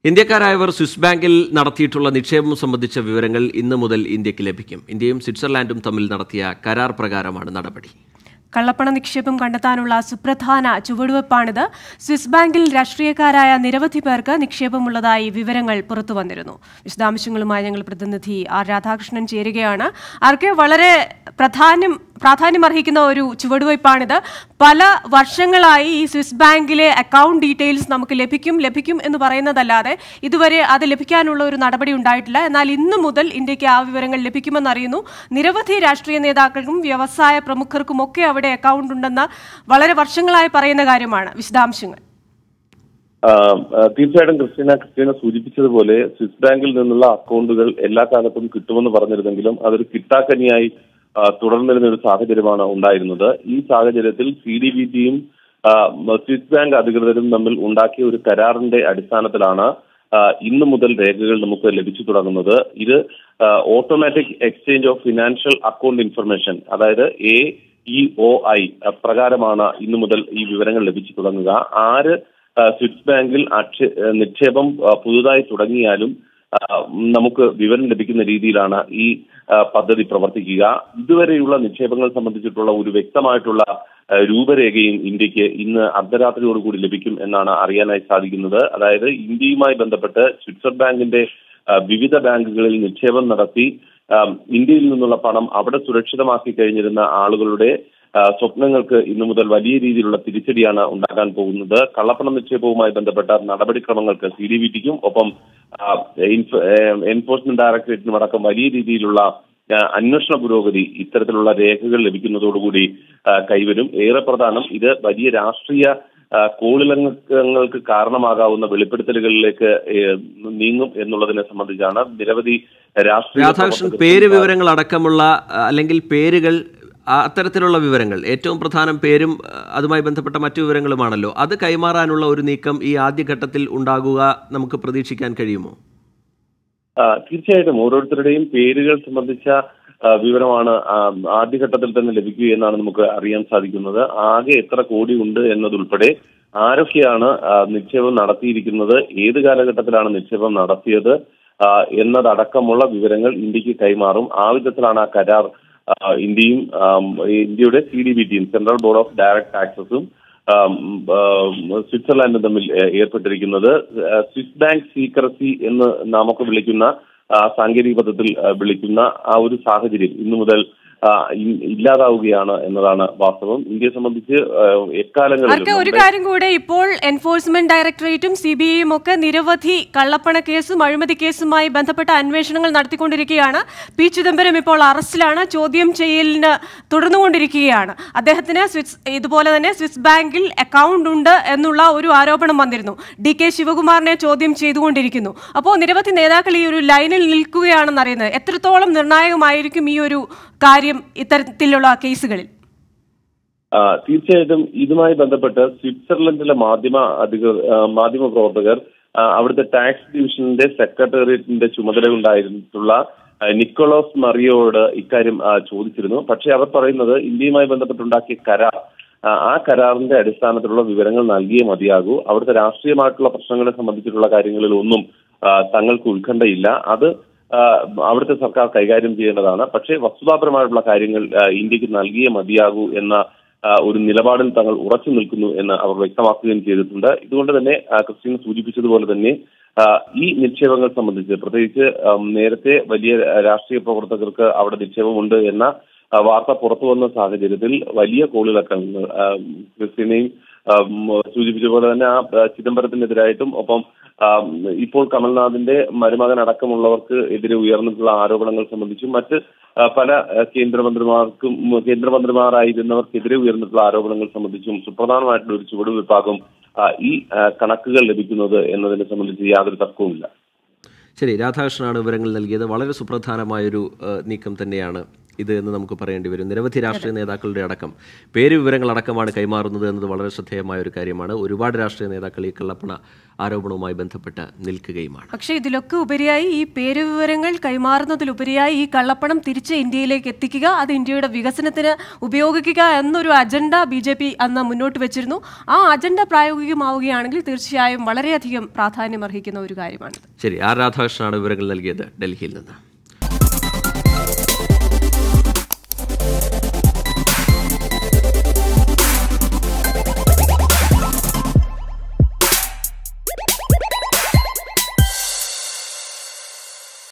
ഇന്ത്യക്കാരായവർ Swiss ബാങ്കിൽ നടത്തിയിട്ടുള്ള നിക്ഷേപം സംബന്ധിച്ച വിവരങ്ങൾ ഇന്ന് മുതൽ ഇന്ത്യക്ക് ലഭിക്കും ഇന്ത്യയും സ്വിറ്റ്സർലാൻഡും തമ്മിൽ നടത്തിയ കരാർ പ്രകാരമാണ് നടപടി കള്ളപ്പണ നിക്ഷേപം കണ്ടെത്താനുള്ള സുപ്രധാന ചുവടുവെപ്പാണിത് സ്വിസ് ബാങ്കിൽ രാഷ്ട്രീയക്കാരായ നിരവധി പേർക്ക് നിക്ഷേപമുള്ളതായി വിവരങ്ങൾ പുറത്തുവന്നിരുന്നു വിശദാംശങ്ങളുമായി ഞങ്ങൾ പ്രതിനിധി ആർ രാധാകൃഷ്ണൻ ചേരുകയാണ് ആർക്ക് വളരെ പ്രാധാന്യം പ്രാധാന്യമർഹിക്കുന്ന ഒരു ചുവടുവയ്പ്പാണിത് പല വർഷങ്ങളായി ഈ സ്വിസ് ബാങ്കിലെ അക്കൗണ്ട് ഡീറ്റെയിൽസ് നമുക്ക് ലഭിക്കും ലഭിക്കും എന്ന് പറയുന്നതല്ലാതെ ഇതുവരെ അത് ലഭിക്കാനുള്ള ഒരു നടപടി ഉണ്ടായിട്ടില്ല എന്നാൽ ഇന്നു മുതൽ ഇന്ത്യക്ക് ആ വിവരങ്ങൾ ലഭിക്കുമെന്നറിയുന്നു നിരവധി രാഷ്ട്രീയ നേതാക്കൾക്കും വ്യവസായ പ്രമുഖർക്കും ഒക്കെ അവിടെ അക്കൗണ്ട് ഉണ്ടെന്ന് വളരെ വർഷങ്ങളായി പറയുന്ന കാര്യമാണ് വിശദാംശങ്ങൾ ആ, ആ, തീർച്ചയായിട്ടും ക്രിസ്റ്റീന ക്രിസ്റ്റീന സൂചിപ്പിച്ചതുപോലെ സ്വിസ് ബാങ്കിൽ നിന്നുള്ള അക്കൗണ്ടുകൾ എല്ലാ കാലത്തും കിട്ടുമെന്ന് പറഞ്ഞിരുന്നെങ്കിലും അതൊരു കിട്ടാക്കനിയായി ആ, തുടർന്നിരുന്ന ഒരു സാഹചര്യമാണ് ഉണ്ടായിരുന്നത് ഈ സാഹചര്യത്തിൽ സി ഡി ബി ടിയും സ്വിസ് ബാങ്ക് അധികൃതരും തമ്മിൽ ഉണ്ടാക്കിയ ഒരു കരാറിന്റെ അടിസ്ഥാനത്തിലാണ് ആ, ഇന്നു മുതൽ രേഖകൾ നമുക്ക് ലഭിച്ചു തുടങ്ങുന്നത് ഇത് automatic exchange of financial account information അതായത് എ ഇ ഒ ഐ പ്രകാരമാണ് ഇന്നു മുതൽ ഈ വിവരങ്ങൾ ലഭിച്ചു തുടങ്ങുക ആര് ആ, സ്വിസ് ബാങ്കിൽ അക്ഷ ആ, നിക്ഷേപം ആ, പുതുതായി തുടങ്ങിയാലും ആ, നമുക്ക് വിവരം ലഭിക്കുന്ന രീതിയിലാണ് ഈ ആ, പദ്ധതി പ്രവർത്തിക്കുക ഇതുവരെയുള്ള നിക്ഷേപങ്ങൾ സംബന്ധിച്ചിട്ടുള്ള ഒരു വ്യക്തമായിട്ടുള്ള ആ, രൂപരേഖയും ഇന്ത്യക്ക് ഇന്ന് അർദ്ധരാത്രിയോടുകൂടി ലഭിക്കും എന്നാണ് അറിയാനായി സാധിക്കുന്നത് അതായത് ഇന്ത്യയുമായി ബന്ധപ്പെട്ട് സ്വിറ്റ്സർ ബാങ്കിന്റെ ആ, വിവിധ ബാങ്കുകളിൽ നിക്ഷേപം നടത്തി ആ, ഇന്ത്യയിൽ നിന്നുള്ള പണം അവിടെ സുരക്ഷിതമാക്കി കഴിഞ്ഞിരുന്ന ആളുകളുടെ ആ, സ്വപ്നങ്ങൾക്ക് ഇന്നു മുതൽ വലിയ രീതിയിലുള്ള തിരിച്ചടിയാണ് ഉണ്ടാകാൻ പോകുന്നത് കള്ളപ്പണ നിക്ഷേപവുമായി ബന്ധപ്പെട്ട നടപടിക്രമങ്ങൾക്ക് സി ഡി വി ടിക്കും ഒപ്പം ആ, ഇൻഫ- ഏ, എൻഫോഴ്സ്മെന്റ് ഡയറക്ടറേറ്റിനും അടക്കം വലിയ രീതിയിലുള്ള ആ, അന്വേഷണ പുരോഗതി ഇത്തരത്തിലുള്ള രേഖകൾ ലഭിക്കുന്നതോടുകൂടി ആ, കൈവരും ഏറെ പ്രധാനം ഇത് വലിയ രാഷ്ട്രീയ ആ, കോളിളങ്ങൾക്ക് കാരണമാകാവുന്ന വെളിപ്പെടുത്തലുകളിലേക്ക് ഏ, നീങ്ങും എന്നുള്ളതിനെ സംബന്ധിച്ചാണ് നിരവധി രാഷ്ട്രീയ രാധാകൃഷ്ണൻ പ്രവർത്തകർ പേര് വിവരങ്ങൾ അടക്കമുള്ള ആ, അല്ലെങ്കിൽ പേരുകൾ ആ, അത്തരത്തിലുള്ള വിവരങ്ങൾ ഏറ്റവും പ്രധാനം പേരും ആ, അതുമായി ബന്ധപ്പെട്ട മറ്റു വിവരങ്ങളുമാണല്ലോ അത് കൈമാറാനുള്ള ഒരു നീക്കം ഈ ആദ്യഘട്ടത്തിൽ ഉണ്ടാകുക നമുക്ക് പ്രതീക്ഷിക്കാൻ കഴിയുമോ ആ, തീർച്ചയായിട്ടും ഓരോരുത്തരുടെയും പേരുകൾ സംബന്ധിച്ച ആ, വിവരമാണ് ആ, ആദ്യഘട്ടത്തിൽ തന്നെ ലഭിക്കുക എന്നാണ് നമുക്ക് അറിയാൻ സാധിക്കുന്നത് ആകെ എത്ര കോടി ഉണ്ട് എന്നതുൾപ്പെടെ ആരൊക്കെയാണ് ആ, നിക്ഷേപം നടത്തിയിരിക്കുന്നത് ഏത് കാലഘട്ടത്തിലാണ് നിക്ഷേപം നടത്തിയത് ആ, എന്നതടക്കമുള്ള വിവരങ്ങൾ ഇന്ത്യക്ക് കൈമാറും ആ വിധത്തിലാണ് ആ കരാർ ആ, ഇന്ത്യയും ആം, ഇന്ത്യയുടെ സി ഡി ബി ടിയും സെൻട്രൽ ബോർഡ് ഓഫ് ഡയറക്ട് ടാക്സസും ആം, ആം, സ്വിറ്റ്സർലാൻഡും തമ്മിൽ ഏ, ഏർപ്പെട്ടിരിക്കുന്നത് ആ, സ്വിസ് ബാങ്ക് സീക്രസി എന്ന് നമുക്ക് വിളിക്കുന്ന ആ, സാങ്കേതിക പദത്തിൽ ആ, വിളിക്കുന്ന ആ ഒരു സാഹചര്യം ഇന്നു മുതൽ ആ, ഇ- ഇല്ലാതാവുകയാണ് എന്നതാണ് വാസ്തവം ഇന്ത്യയെ സംബന്ധിച്ച് ആ, എക്കാലങ്ങളിലും ആർക്ക് ഒരു നമ്മുടെ- കാര്യം കൂടെ ഇപ്പോൾ എൻഫോഴ്സ്മെന്റ് ഡയറക്ടറേറ്റും സി ബി ഐയും ഒക്കെ നിരവധി കള്ളപ്പണ കേസും അഴിമതി കേസുമായി ബന്ധപ്പെട്ട അന്വേഷണങ്ങൾ നടത്തിക്കൊണ്ടിരിക്കുകയാണ് പി ചിദംബരം ഇപ്പോൾ അറസ്റ്റിലാണ് ചോദ്യം ചെയ്യലിന് തുടർന്നുകൊണ്ടിരിക്കുകയാണ് അദ്ദേഹത്തിന് സ്വിസ് ഇതുപോലെ തന്നെ സ്വിസ് ബാങ്കിൽ അക്കൗണ്ട് ഉണ്ട് എന്നുള്ള ഒരു ആരോപണം വന്നിരുന്നു ഡി കെ ശിവകുമാറിനെ ചോദ്യം ചെയ്തുകൊണ്ടിരിക്കുന്നു അപ്പോൾ നിരവധി നേതാക്കൾ ഈ ഒരു ലൈനിൽ നിൽക്കുകയാണെന്നറിയുന്നത് എത്രത്തോളം നിർണായകമായിരിക്കും ഈ ഒരു കാര്യം ഇത്തരത്തിലുള്ള കേസുകളിൽ ആ, തീർച്ചയായിട്ടും ഇതുമായി ബന്ധപ്പെട്ട് സ്വിറ്റ്സർലൻഡിലെ മാധ്യമ അധികൃത ആ, മാധ്യമ പ്രവർത്തകർ ആ, അവിടുത്തെ ടാക്സ് ഡിവിഷന്റെ സെക്രട്ടേറിയറ്റിന്റെ ചുമതല ഉണ്ടായിരുന്നിട്ടുള്ള ആ, നിക്കോളോസ് മറിയോട് ഇക്കാര്യം ആ, ചോദിച്ചിരുന്നു പക്ഷേ അവർ പറയുന്നത് ഇന്ത്യയുമായി ബന്ധപ്പെട്ടുണ്ടാക്കിയ കരാർ ആ, ആ കരാറിന്റെ അടിസ്ഥാനത്തിലുള്ള വിവരങ്ങൾ നൽകിയേ മതിയാകൂ അവിടുത്തെ രാഷ്ട്രീയമായിട്ടുള്ള പ്രശ്നങ്ങളെ സംബന്ധിച്ചിട്ടുള്ള കാര്യങ്ങളിൽ ഒന്നും ആ, തങ്ങൾക്ക് ഉത്കണ്ഠയില്ല അത് ആ, അവിടുത്തെ സർക്കാർ കൈകാര്യം ചെയ്യേണ്ടതാണ് പക്ഷേ വസ്തുതാപരമായിട്ടുള്ള കാര്യങ്ങൾ ആ, ഇന്ത്യക്ക് നൽകിയേ മതിയാകൂ എന്ന ആ, ഒരു നിലപാടിൽ തങ്ങൾ ഉറച്ചു നിൽക്കുന്നു എന്ന് അവർ വ്യക്തമാക്കുകയും ചെയ്തിട്ടുണ്ട് ഇതുകൊണ്ട് തന്നെ ആ, ക്രിസ്റ്റീന സൂചിപ്പിച്ചതുപോലെ തന്നെ ആ, ഈ നിക്ഷേപങ്ങൾ സംബന്ധിച്ച് പ്രത്യേകിച്ച് ആം, നേരത്തെ വലിയ രാഷ്ട്രീയ പ്രവർത്തകർക്ക് അവിടെ നിക്ഷേപമുണ്ട് എന്ന ആ, വാർത്ത പുറത്തു വന്ന സാഹചര്യത്തിൽ വലിയ കോളിളക്കങ്ങൾ ആ, ക്രിസ്റ്റീനയും ആ, ഉം, സൂചിപ്പിച്ച പോലെ തന്നെ ആ ആ, ചിദംബരത്തിനെതിരായിട്ടും ഒപ്പം ആ, ഇപ്പോൾ കമൽനാഥിന്റെ മരുമകൻ അടക്കമുള്ളവർക്ക് എതിരെ ഉയർന്നിട്ടുള്ള ആരോപണങ്ങൾ സംബന്ധിച്ചും മറ്റ് ആ, പല ആ, കേന്ദ്രമന്ത്രിമാർക്കും ഉം, കേന്ദ്രമന്ത്രിമാരായിരുന്നവർക്കെതിരെ ഉയർന്നിട്ടുള്ള ആരോപണങ്ങൾ സംബന്ധിച്ചും സുപ്രധാനമായിട്ടുള്ള ഒരു ചുവടുവെപ്പാകും ആ, ഈ ആ, കണക്കുകൾ ലഭിക്കുന്നത് എന്നതിനെ സംബന്ധിച്ച് യാതൊരു തർക്കവുമില്ല ശരി രാധാകൃഷ്ണനാണ് വിവരങ്ങൾ നൽകിയത് വളരെ സുപ്രധാനമായൊരു ഏഹ്, നീക്കം തന്നെയാണ് ഇത് എന്ന് നമുക്ക് പറയേണ്ടി വരും നിരവധി രാഷ്ട്രീയ നേതാക്കളുടെ അടക്കം പേര് വിവരങ്ങളടക്കമാണ് കൈമാറുന്നത് എന്നത് വളരെ ശ്രദ്ധേയമായ ഒരു കാര്യമാണ് ഒരുപാട് രാഷ്ട്രീയ നേതാക്കൾ ഈ കള്ളപ്പണ ആരോപണവുമായി ബന്ധപ്പെട്ട് നിൽക്കുകയുമാണ് പക്ഷേ ഇതിലൊക്കെ ഉപരിയായി ഈ പേര് വിവരങ്ങൾ കൈമാറുന്നതിലുപരിയായി ഈ കള്ളപ്പണം തിരിച്ച് ഇന്ത്യയിലേക്ക് എത്തിക്കുക അത് ഇന്ത്യയുടെ വികസനത്തിന് ഉപയോഗിക്കുക എന്നൊരു അജണ്ട ബി ജെ പി അന്ന് മുന്നോട്ട് വെച്ചിരുന്നു ആ അജണ്ട പ്രായോഗികമാവുകയാണെങ്കിൽ തീർച്ചയായും വളരെയധികം പ്രാധാന്യമർഹിക്കുന്ന ഒരു കാര്യമാണ് ശരി ആർ രാധാകൃഷ്ണനാണ് വിവരങ്ങൾ നൽകിയത് ഡൽഹിയിൽ നിന്ന്